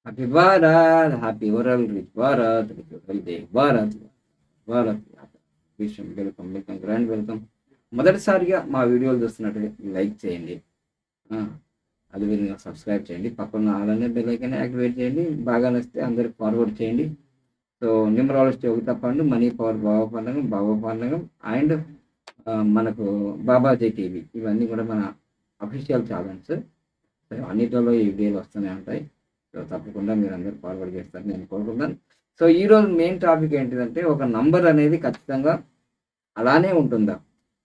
happy Bharat happy oral rich Bharat rich healthy Bharat Bharat విషయం welcome welcome grand welcome మొదటిసారిగా మా వీడియోలు చూస్తున్నట్టు లైక్ చేయండి ఆ, అదేవిధంగా సబ్స్క్రైబ్ చేయండి పక్కన అలానే బెల్ ఐకాన్ యాక్టివేట్ చేయండి బాగా నచ్చితే అందరికి ఫార్వర్డ్ చేయండి సో న్యూమరాలజీ ఒకటి తప్పండి మనీ పవర్ బాబా పండగం బాబా పండగం అండ్ మనకు బాబాజీ టీవీ ఇవన్నీ కూడా మన అఫీషియల్ ఛానల్స్ సో అన్నిటిలో ఈ వీడియోలు వస్తూనే ఉంటాయి సో తప్పకుండా మీరు అందరు ఫార్వర్డ్ చేస్తారని నేను కోరుకుంటున్నాను సో ఈరోజు మెయిన్ టాపిక్ ఏంటిదంటే ఒక నంబర్ అనేది ఖచ్చితంగా అలానే ఉంటుందా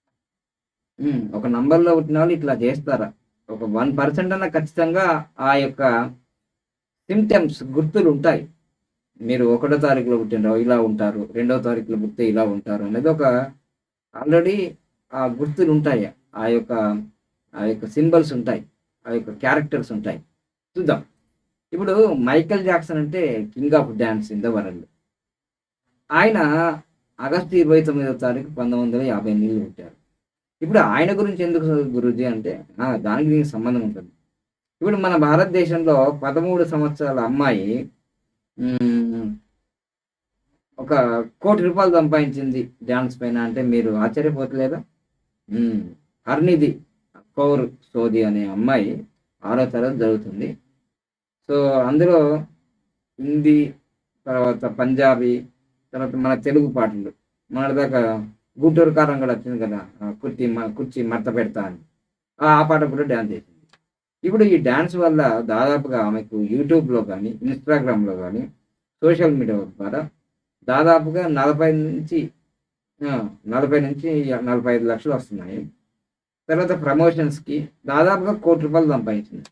ఉమ్, ఒక నంబర్లో పుట్టిన వాళ్ళు ఇట్లా చేస్తారా ఒక వన్ పర్సెంట్ అన్న ఖచ్చితంగా ఆ యొక్క సిమ్టమ్స్ గుర్తులు ఉంటాయి మీరు ఒకటో తారీఖులో పుట్టిన ఇలా ఉంటారు రెండో తారీఖులో పుట్టితే ఇలా ఉంటారు అనేది ఒక ఆల్రెడీ ఆ గుర్తులు ఉంటాయి ఆ యొక్క ఆ యొక్క సింబల్స్ ఉంటాయి ఆ యొక్క క్యారెక్టర్స్ ఉంటాయి చూద్దాం ఇప్పుడు మైకేల్ జాక్సన్ అంటే king of dance in the world ఆయన ఆగస్టు ఇరవై తొమ్మిదవ తారీఖు పంతొమ్మిది వందల యాభై ఎనిమిదిలో పుట్టారు ఇప్పుడు ఆయన గురించి ఎందుకు గురుజీ అంటే ఆ, దానికి దీనికి సంబంధం ఉంటుంది ఇప్పుడు మన భారతదేశంలో పదమూడు సంవత్సరాల అమ్మాయి మ్మ్, ఒక కోటి రూపాయలు సంపాదించింది డ్యాన్స్ పైన అంటే మీరు ఆశ్చర్యపోతలేదా మ్మ్, హర్నిధి కౌర్ సోది అనే అమ్మాయి ఆరో తరగతి జరుగుతుంది సో అందులో హిందీ తర్వాత పంజాబీ తర్వాత మన తెలుగు పాటలు మన దాకా గుంటూరు కారం కూడా వచ్చింది కదా ఆ కుర్చీ మ- కుర్చీ మడత పెడతా అని ఆ ఆ పాట కూడా డ్యాన్స్ చేసింది ఇప్పుడు ఈ డ్యాన్స్ వల్ల దాదాపుగా ఆమెకు యూట్యూబ్లో కానీ ఇన్స్టాగ్రామ్లో కానీ సోషల్ మీడియా ద్వారా దాదాపుగా నలభై నుంచి ఆ, నలభై నుంచి నలభై ఐదు లక్షలు వస్తున్నాయి తర్వాత ప్రమోషన్స్కి దాదాపుగా కోటి రూపాయలు సంపాదించింది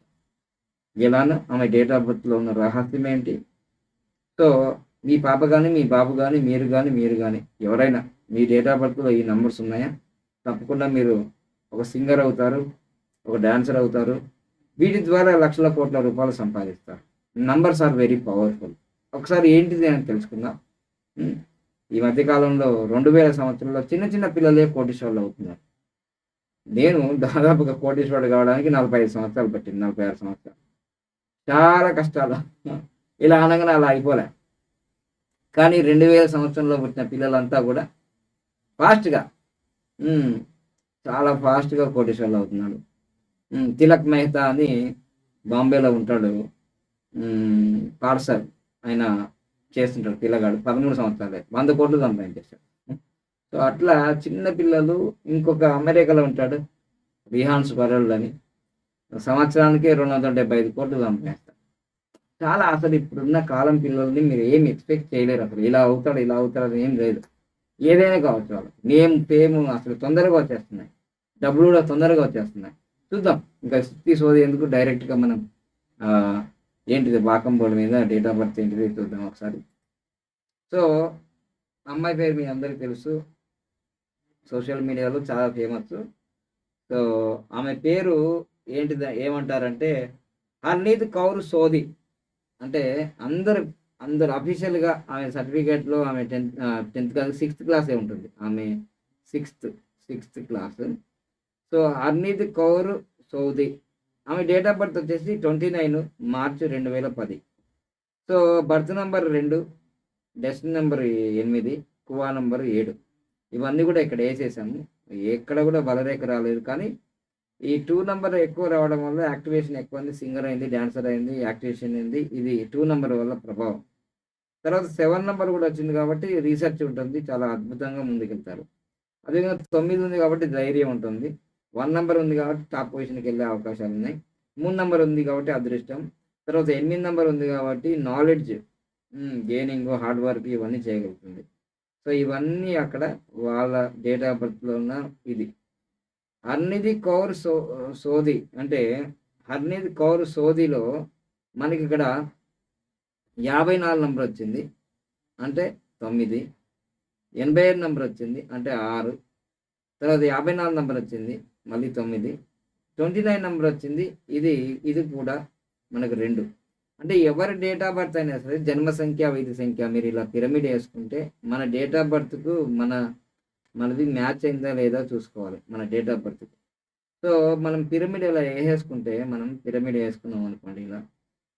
ఎలానో ఆమె డేట్ ఆఫ్ బర్త్లో ఉన్న రహస్యం ఏంటి సో మీ పాప కానీ మీ బాబు కానీ మీరు కానీ మీరు కానీ ఎవరైనా మీ డేట్ ఆఫ్ బర్త్లో ఈ నంబర్స్ ఉన్నాయా తప్పకుండా మీరు ఒక సింగర్ అవుతారు ఒక డాన్సర్ అవుతారు వీటి ద్వారా లక్షల కోట్ల రూపాయలు సంపాదిస్తారు నంబర్స్ ఆర్ వెరీ పవర్ఫుల్ ఒకసారి ఏంటిది అని తెలుసుకుందాం ఉమ్, ఈ మధ్య కాలంలో రెండు వేల సంవత్సరంలో చిన్న చిన్న పిల్లలే కోటీశ్వర్లు అవుతున్నారు నేను దాదాపుగా కోటీశ్వరుడు కావడానికి నలభై ఐదు సంవత్సరాలు పట్టింది నలభై ఆరు సంవత్సరాలు చాలా కష్టాలు ఇలా అనగానే అలా అయిపోలే కానీ రెండు వేల సంవత్సరంలో పుట్టిన పిల్లలంతా కూడా ఫాస్ట్గా ఉమ్, చాలా ఫాస్ట్గా కోటేశ్వర్లు అవుతున్నాడు ఉమ్, తిలక్ మెహతా అని బాంబేలో ఉంటాడు ఉమ్, పార్సల్ ఆయన చేస్తుంటాడు పిల్లగాడు పదమూడు సంవత్సరాలే వంద కోట్లు సంపాదించేశాడు సో అట్లా చిన్న పిల్లలు ఇంకొక అమెరికాలో ఉంటాడు రిహాన్స్ వరల్డ్ అని సంవత్సరానికి రెండు వందల డెబ్బై ఐదు కోట్లు సంపాదిస్తాడు చాలా అసలు ఇప్పుడున్న కాలం పిల్లల్ని మీరు ఏం ఎక్స్పెక్ట్ చేయలేరు అసలు ఇలా అవుతాడు ఇలా అవుతాడు అని ఏం లేదు ఏదైనా కావచ్చు వాళ్ళు నేమ్ ఫేమ్ అసలు తొందరగా వచ్చేస్తున్నాయి డబ్బులు కూడా తొందరగా వచ్చేస్తున్నాయి చూద్దాం ఇంకా సుత్తి సోది ఎందుకు డైరెక్ట్గా మనం ఆ, ఏంటిది బాకం బోర్డు మీద డేట్ ఆఫ్ బర్త్ ఏంటిది చూద్దాం ఒకసారి సో అమ్మాయి పేరు మీ అందరికీ తెలుసు సోషల్ మీడియాలో చాలా ఫేమస్ సో ఆమె పేరు ఏంటిది ఏమంటారంటే హర్నీత్ కౌర్ సోది అంటే అందరు అందరు అఫీషియల్గా ఆమె సర్టిఫికేట్లో ఆమె టెన్త్ టెన్త్ క్లాస్ సిక్స్త్ క్లాసే ఉంటుంది ఆమె sixth sixth class so Harneet Kaur సౌదీ ఆమె డేట్ ఆఫ్ బర్త్ వచ్చేసి ట్వంటీ నైన్ మార్చ్ రెండు వేల పది సో బర్త్ నెంబర్ రెండు డెస్ట్ నెంబర్ ఎనిమిది కువా నెంబర్ ఏడు ఇవన్నీ కూడా ఇక్కడ వేసేసాము ఎక్కడ కూడా బలరేఖ రాలేదు కానీ ఈ టూ నెంబర్ ఎక్కువ రావడం వల్ల యాక్టివేషన్ ఎక్కువ ఉంది సింగర్ అయింది డాన్సర్ అయింది యాక్టివేషన్ అయింది ఇది టూ నెంబర్ వల్ల ప్రభావం తర్వాత సెవెన్ నెంబర్ కూడా వచ్చింది కాబట్టి రీసెర్చ్ ఉంటుంది చాలా అద్భుతంగా ముందుకెళ్తారు అదేవిధంగా తొమ్మిది ఉంది కాబట్టి ధైర్యం ఉంటుంది వన్ నెంబర్ ఉంది కాబట్టి టాప్ పొజిషన్కి వెళ్ళే అవకాశాలు ఉన్నాయి మూడు నెంబర్ ఉంది కాబట్టి అదృష్టం తర్వాత ఎనిమిది నెంబర్ ఉంది కాబట్టి నాలెడ్జ్ గెయినింగ్ హార్డ్ వర్క్ ఇవన్నీ చేయగలుగుతుంది సో ఇవన్నీ అక్కడ వాళ్ళ డేట్ ఆఫ్ బర్త్లో ఉన్న ఇది హర్నిధి కౌర్ సో సోది అంటే హర్నిధి కౌర్ సోదిలో మనకి ఇక్కడ యాభై నాలుగు నెంబర్ వచ్చింది అంటే తొమ్మిది ఎనభై ఏడు నెంబర్ వచ్చింది అంటే ఆరు తర్వాత యాభై నాలుగు నెంబర్ వచ్చింది మళ్ళీ తొమ్మిది ట్వంటీ నైన్ నెంబర్ వచ్చింది ఇది ఇది కూడా మనకు రెండు అంటే ఎవరి డేట్ ఆఫ్ బర్త్ అయినా సరే జన్మ సంఖ్య వైద్య సంఖ్య మీరు ఇలా పిరమిడ్ వేసుకుంటే మన డేట్ ఆఫ్ బర్త్కు మన మనది మ్యాచ్ అయిందా లేదా చూసుకోవాలి మన డేట్ ఆఫ్ బర్త్ సో మనం పిరమిడ్ ఇలా వేసేసుకుంటే మనం పిరమిడ్ వేసుకున్నాం అనుకోండి ఇలా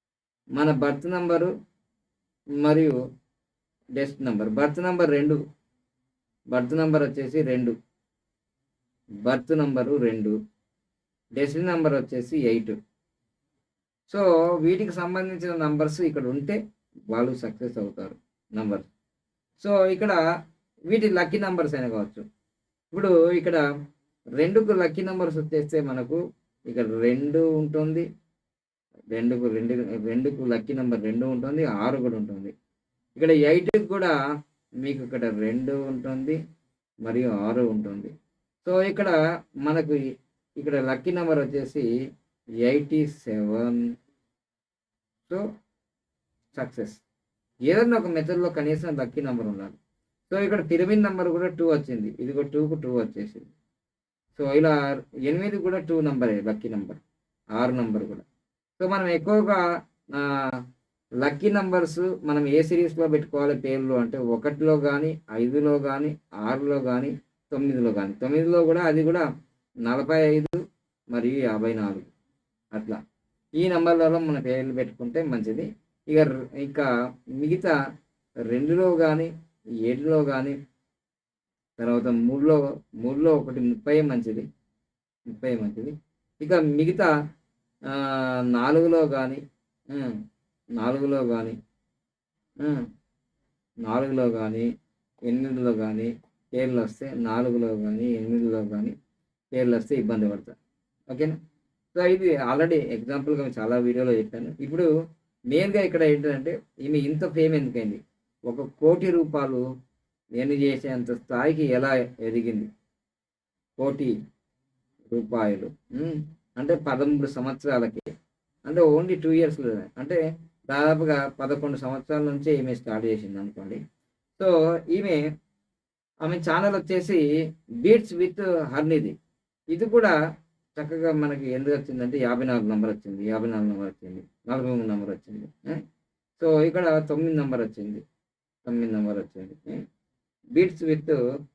మన బర్త్ నంబరు మరియు డెస్ట్ నంబర్ బర్త్ నంబర్ రెండు బర్త్ నంబర్ వచ్చేసి రెండు బర్త్ నంబరు రెండు డెస్టినీ నంబర్ వచ్చేసి ఎయిట్ సో వీటికి సంబంధించిన నంబర్స్ ఇక్కడ ఉంటే వాళ్ళు సక్సెస్ అవుతారు నంబర్ సో ఇక్కడ వీటి లక్కీ నంబర్స్ అయినా కావచ్చు ఇప్పుడు ఇక్కడ రెండుకు లక్కీ నంబర్స్ వచ్చేస్తే మనకు ఇక్కడ రెండు ఉంటుంది రెండుకు రెండు రెండుకు లక్కీ నెంబర్ రెండు ఉంటుంది ఆరు కూడా ఉంటుంది ఇక్కడ ఎయిట్కి కూడా మీకు ఇక్కడ రెండు ఉంటుంది మరియు ఆరు ఉంటుంది సో ఇక్కడ మనకు ఇక్కడ లక్కీ నెంబర్ వచ్చేసి ఎయిటీ సెవెన్ సో సక్సెస్ ఏదన్నా ఒక మెథడ్లో కనీసం లక్కీ నెంబర్ ఉండాలి సో ఇక్కడ పిరమిడ్ నెంబర్ కూడా టూ వచ్చింది ఇది కూడా టూకు టూ వచ్చేసింది సో ఇలా ఎనిమిది కూడా టూ నెంబరే లక్కీ నెంబర్ ఆరు నెంబర్ కూడా సో మనం ఎక్కువగా లక్కీ నంబర్స్ మనం ఏ సిరీస్లో పెట్టుకోవాలి పేర్లు అంటే ఒకటిలో కానీ ఐదులో కానీ ఆరులో కానీ తొమ్మిదిలో కానీ తొమ్మిదిలో కూడా అది కూడా నలభై ఐదు మరియు యాభై నాలుగు అట్లా ఈ నంబర్లలో మన పేర్లు పెట్టుకుంటే మంచిది ఇక ఇంకా మిగతా రెండులో కానీ ఏడులో కానీ తర్వాత మూడులో మూడులో ఒకటి ముప్పై మంచిది ముప్పై మంచిది ఇక మిగతా నాలుగులో కానీ నాలుగులో కానీ నాలుగులో కానీ ఎనిమిదిలో కానీ పేర్లు వస్తే నాలుగులో కానీ ఎనిమిదిలో కానీ పేర్లు వస్తే ఇబ్బంది పడతారు ఓకేనా సో ఇది ఆల్రెడీ ఎగ్జాంపుల్గా చాలా వీడియోలో చెప్పాను ఇప్పుడు మెయిన్గా ఇక్కడ ఏంటంటే ఈమె ఇంత ఫేమ్ ఎందుకైంది ఒక కోటి రూపాయలు నేను చేసేంత స్థాయికి ఎలా ఎదిగింది కోటి రూపాయలు అంటే పదమూడు సంవత్సరాలకి అంటే ఓన్లీ టూ ఇయర్స్లో అంటే దాదాపుగా పదకొండు సంవత్సరాల నుంచి ఈమె స్టార్ట్ చేసింది అనుకోండి సో ఈమె ఆమె ఛానల్ వచ్చేసి బీట్స్ విత్ హర్నిది ఇది కూడా చక్కగా మనకి ఎందుకు వచ్చిందంటే యాభై నాలుగు నెంబర్ వచ్చింది యాభై నాలుగు నెంబర్ వచ్చింది నలభై మూడు నెంబర్ వచ్చింది సో ఇక్కడ తొమ్మిది నెంబర్ వచ్చింది తొమ్మిది నెంబర్ వచ్చింది beats with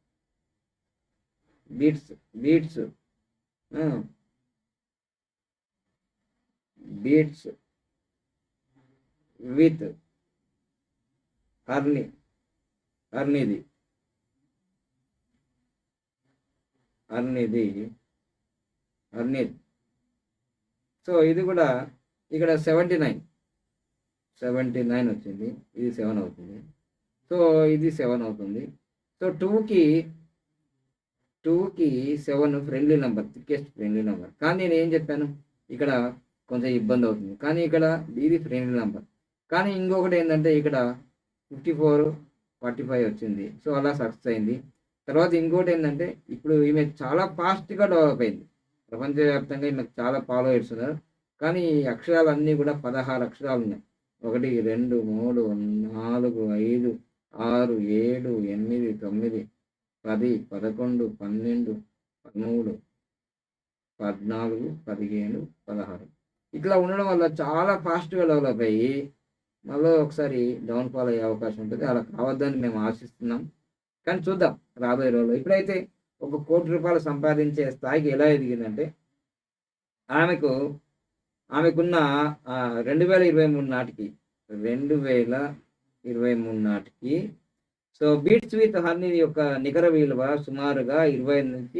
beats beats beats with హర్ని హర్నిది హర్నిది హర్నిద్ సో ఇది కూడా ఇక్కడ సెవెంటీ నైన్ సెవెంటీ నైన్ వచ్చింది ఇది సెవెన్ అవుతుంది సో ఇది సెవెన్ అవుతుంది సో టూకి టూకి seven friendly number thickest friendly number కానీ నేను ఏం చెప్పాను ఇక్కడ కొంచెం ఇబ్బంది అవుతుంది కానీ ఇక్కడ ఇది ఫ్రెండ్లీ నెంబర్ కానీ ఇంకొకటి ఏంటంటే ఇక్కడ ఫిఫ్టీ ఫోర్ ఫార్టీ ఫైవ్ వచ్చింది సో అలా సక్సెస్ అయింది తర్వాత ఇంకోటి ఏంటంటే ఇప్పుడు ఈమె చాలా ఫాస్ట్గా డెవలప్ అయింది ప్రపంచవ్యాప్తంగా ఈమె చాలా ఫాలోవర్స్ ఉన్నారు కానీ ఈ అక్షరాలు అన్నీ కూడా పదహారు అక్షరాలు ఉన్నాయి ఒకటి రెండు మూడు నాలుగు ఐదు ఆరు ఏడు ఎనిమిది తొమ్మిది పది పదకొండు పన్నెండు పదమూడు పద్నాలుగు పదిహేను పదహారు ఇట్లా ఉండడం వల్ల చాలా ఫాస్ట్గా డెవలప్ అయ్యి మళ్ళీ ఒకసారి డౌన్ఫాల్ అయ్యే అవకాశం ఉంటుంది అలా కావద్దని మేము ఆశిస్తున్నాం కానీ చూద్దాం రాబోయే రోజుల్లో ఇప్పుడైతే ఒక కోటి రూపాయలు సంపాదించే స్థాయికి ఎలా ఎదిగిందంటే ఆమెకు ఆమెకున్న రెండు వేల ఇరవై మూడు నాటికి రెండు వేల ఇరవై మూడు నాటికి సో బీట్స్ విత్ హనీ యొక్క నికర విలువ సుమారుగా ఇరవై నుంచి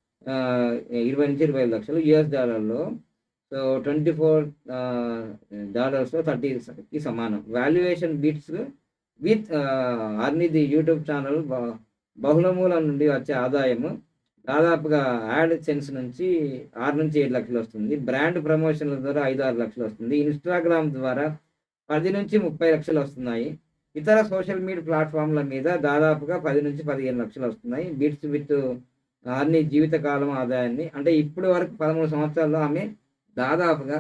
ఇరవై నుంచి ఇరవై లక్షలు యుఎస్ డాలర్లో సో ట్వంటీ ఫోర్ డాలర్స్ థర్టీకి సమానం వాల్యుయేషన్ బీట్స్ విత్ అర్నిది యూట్యూబ్ ఛానల్ బహుళమూలం నుండి వచ్చే ఆదాయము దాదాపుగా యాడ్ సెన్స్ నుంచి ఆరు నుంచి ఏడు లక్షలు వస్తుంది బ్రాండ్ ప్రమోషన్ల ద్వారా ఐదు ఆరు లక్షలు వస్తుంది ఇన్స్టాగ్రామ్ ద్వారా పది నుంచి ముప్పై లక్షలు వస్తున్నాయి ఇతర సోషల్ మీడియా ప్లాట్ఫామ్ల మీద దాదాపుగా పది నుంచి పదిహేను లక్షలు వస్తున్నాయి బీట్స్ విత్ అన్ని జీవితకాలం ఆదాయాన్ని అంటే ఇప్పటి వరకు పదమూడు సంవత్సరాల్లో ఆమె దాదాపుగా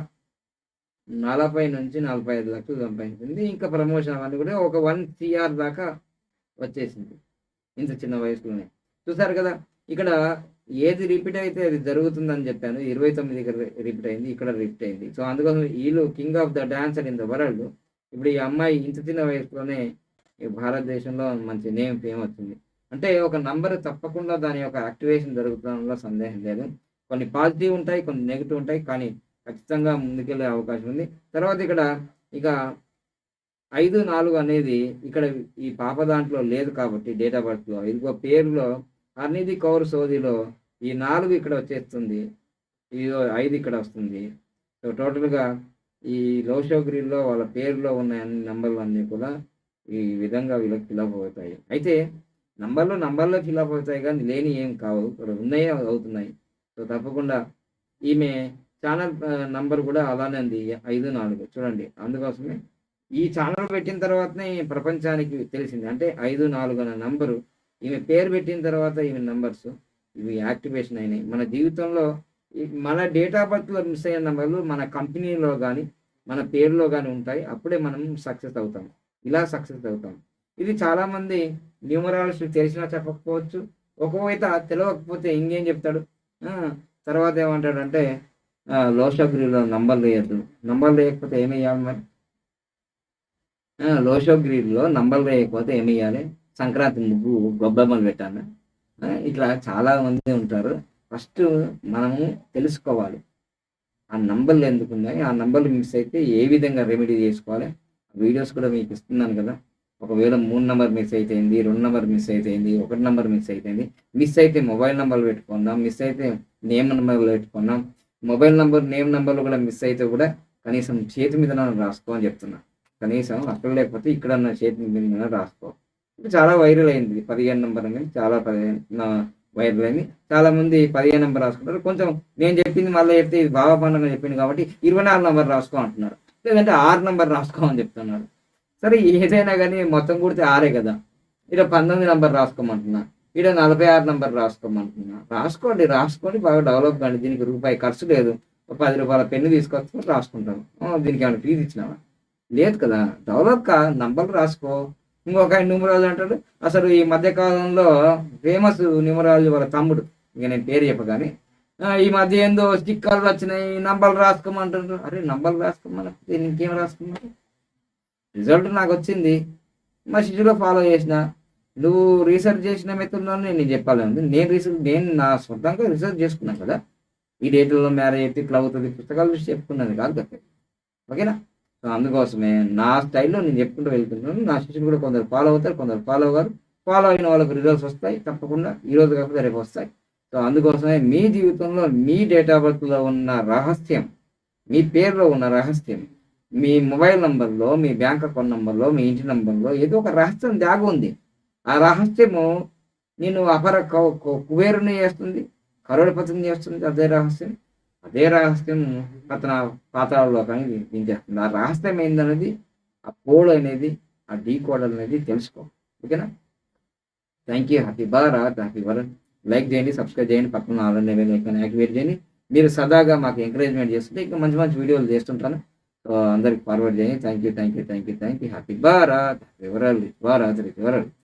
నలభై నుంచి నలభై ఐదు లక్షలు సంపాదించింది ఇంకా ప్రమోషన్ అవన్నీ కూడా ఒక వన్ సిఆర్ దాకా వచ్చేసింది ఇంత చిన్న వయసులోనే చూసారు కదా ఇక్కడ ఏది రిపీట్ అయితే అది జరుగుతుందని చెప్పాను ఇరవై తొమ్మిది ఇక్కడ రిపీట్ అయింది ఇక్కడ రిపీట్ అయింది సో అందుకోసం వీళ్ళు king of the dancer in the world ఇప్పుడు ఈ అమ్మాయి ఇంత చిన్న వయసులోనే భారతదేశంలో మంచి నేమ్ ఫేమ్ వచ్చింది అంటే ఒక నంబర్ తప్పకుండా దాని యొక్క యాక్టివేషన్ జరుగుతుందో సందేహం లేదు కొన్ని పాజిటివ్ ఉంటాయి కొన్ని నెగిటివ్ ఉంటాయి కానీ ఖచ్చితంగా ముందుకెళ్ళే అవకాశం ఉంది తర్వాత ఇక్కడ ఇక ఐదు నాలుగు అనేది ఇక్కడ ఈ పాప దాంట్లో లేదు కాబట్టి డేట్ ఆఫ్ బర్త్లో ఇదిగో పేరులో అనిది కౌర్ సోదిలో ఈ నాలుగు ఇక్కడ వచ్చేస్తుంది ఇదిగో ఐదు ఇక్కడ వస్తుంది సో టోటల్గా ఈ లోషోగ్రీల్లో వాళ్ళ పేరులో ఉన్న అన్ని నంబర్లు అన్నీ కూడా ఈ విధంగా వీళ్ళకి ఫిలప్ అవుతాయి అయితే నంబర్లు నంబర్లో ఫిలప్ అవుతాయి కానీ లేని ఏం కావు ఇక్కడ ఉన్నాయే అవుతున్నాయి సో తప్పకుండా ఈమె ఛానల్ నంబర్ కూడా అలానే ఉంది ఐదు నాలుగు చూడండి అందుకోసమే ఈ ఛానల్ పెట్టిన తర్వాతనే ప్రపంచానికి తెలిసింది అంటే ఐదు నాలుగు అనే నంబరు ఈమె పేరు పెట్టిన తర్వాత ఈమె నంబర్స్ ఇవి యాక్టివేషన్ అయినాయి మన జీవితంలో ఈ మన డేట్ ఆఫ్ బర్త్లో మిస్ అయిన నంబర్లు మన కంపెనీలో కానీ మన పేరులో కానీ ఉంటాయి అప్పుడే మనం సక్సెస్ అవుతాం ఇలా సక్సెస్ అవుతాం ఇది చాలామంది న్యూమరాలజీ తెలిసినా చెప్పకపోవచ్చు ఒకవేళ తెలియకపోతే ఇంకేం చెప్తాడు ఆ, తర్వాత ఏమంటాడంటే లోషోగ్రీలో నంబర్ వేయద్దు నంబర్ వేయకపోతే ఏమి వేయాలి మరి లోషోగ్రీలో నంబర్ వేయకపోతే ఏమి వేయాలి సంక్రాంతి ముగ్గు గొబ్బెమ్మలు పెట్టాను ఆ, ఇట్లా చాలా మంది ఉంటారు ఫస్ట్ మనము తెలుసుకోవాలి ఆ నంబర్లు ఎందుకు ఉన్నాయి ఆ నంబర్లు మిస్ అయితే ఏ విధంగా రెమెడీ చేసుకోవాలి వీడియోస్ కూడా మీకు ఇస్తున్నాను కదా ఒకవేళ మూడు నెంబర్ మిస్ అయిపోయింది రెండు నెంబర్ మిస్ అయిపోయింది ఒకటి నెంబర్ మిస్ అయిపోయింది మిస్ అయితే మొబైల్ నెంబర్లు పెట్టుకుందాం మిస్ అయితే నేమ్ నెంబర్లు పెట్టుకుందాం మొబైల్ నెంబర్ నేమ్ నెంబర్లు కూడా మిస్ అయితే కూడా కనీసం చేతి మీద రాసుకో అని చెప్తున్నా కనీసం అక్కడ లేకపోతే ఇక్కడ ఉన్న చేతి మీద రాసుకో ఇప్పుడు చాలా వైరల్ అయింది పదిహేను నెంబర్ అనేది చాలా పదిహేను వైరల్ అయింది చాలా మంది పదిహేను నెంబర్ రాసుకుంటారు కొంచెం నేను చెప్పింది మళ్ళీ చెప్తే ఇది బాబా పండుగ చెప్పింది కాబట్టి ఇరవై నాలుగు నెంబర్ రాసుకో అంటున్నారు లేదంటే ఆరు నెంబర్ రాసుకో అని చెప్తున్నారు సరే ఏదైనా కానీ మొత్తం కుడితే ఆరే కదా ఇక్కడ పంతొమ్మిది నెంబర్ రాసుకోమంటున్నా ఇక్కడ నలభై ఆరు నెంబర్ రాసుకోమంటున్నా రాసుకోండి రాసుకోండి బాగా డెవలప్ కండి దీనికి రూపాయి ఖర్చు లేదు ఒక పది రూపాయల పెన్ను తీసుకొచ్చుకొని రాసుకుంటాం ఆ, దీనికి ఏమైనా ఫీజు ఇచ్చినావా లేదు కదా డెవలప్ కా నంబర్లు రాసుకో ఇంకొక ఆయన న్యూమరాలజీ అంటాడు అసలు ఈ మధ్య కాలంలో ఫేమస్ న్యూమరాలజీ వాళ్ళ తమ్ముడు ఇక నేను పేరు చెప్పగానే "ఆ, ఈ మధ్య ఏందో స్టిక్కర్లు వచ్చినాయి నంబర్లు రాసుకోమంటారు అరే నంబర్లు రాసుకోమని నేను ఇంకేం రాసుకున్నాను రిజల్ట్ నాకు వచ్చింది మా శిష్యులో ఫాలో చేసిన నువ్వు రీసెర్చ్ చేసిన మెథడ్లో నేను చెప్పాలి ఉంది నేను రీసెర్చ్ నేను నా సొంతంగా రీసెర్చ్ చేసుకున్నాను కదా ఈ డేట్లో మ్యారేజ్ అయితే ఇట్లా అవుతుంది పుస్తకాలు చూసి చెప్పుకున్నది కాదు కదా ఓకేనా సో అందుకోసమే నా స్టైల్లో నేను చెప్పుకుంటూ వెళ్తున్నాను నా శిష్యులు కూడా కొందరు ఫాలో అవుతారు కొందరు ఫాలో అవ్వరు ఫాలో అయిన వాళ్ళకి రిజల్ట్స్ వస్తాయి తప్పకుండా ఈ రోజు కాకపోతే రేపు వస్తాయి సో అందుకోసమే మీ జీవితంలో మీ డేట్ ఆఫ్ బర్త్లో ఉన్న రహస్యం మీ పేరులో ఉన్న రహస్యం మీ మొబైల్ నంబర్లో మీ బ్యాంక్ అకౌంట్ నంబర్లో మీ ఇంటి నంబర్లో ఏదో ఒక రహస్యం దాగి ఉంది ఆ రహస్యము నేను అపర కు- కు- కుబేరుని చేస్తుంది కరోడపతిని చేస్తుంది అదే రహస్యం అదే రహస్యం పతన పాతాళలో కానీ దించేస్తుంది ఆ రహస్యం ఏందనేది ఆ కోడ్ అనేది ఆ డీ కోడ్ అనేది తెలుసుకో ఓకేనా thank you happy Bharat happy world like చేయండి సబ్స్క్రైబ్ చేయండి పక్కన ఆల్రెడీ లైక్ యాక్టివేట్ చేయండి మీరు సదాగా మాకు ఎంకరేజ్మెంట్ చేస్తుంటే ఇంకా మంచి మంచి వీడియోలు చేస్తుంటాను సో అందరికి ఫార్వర్డ్ చేయండి thank you thank you thank you thank you happy Bharat happy world Bharat world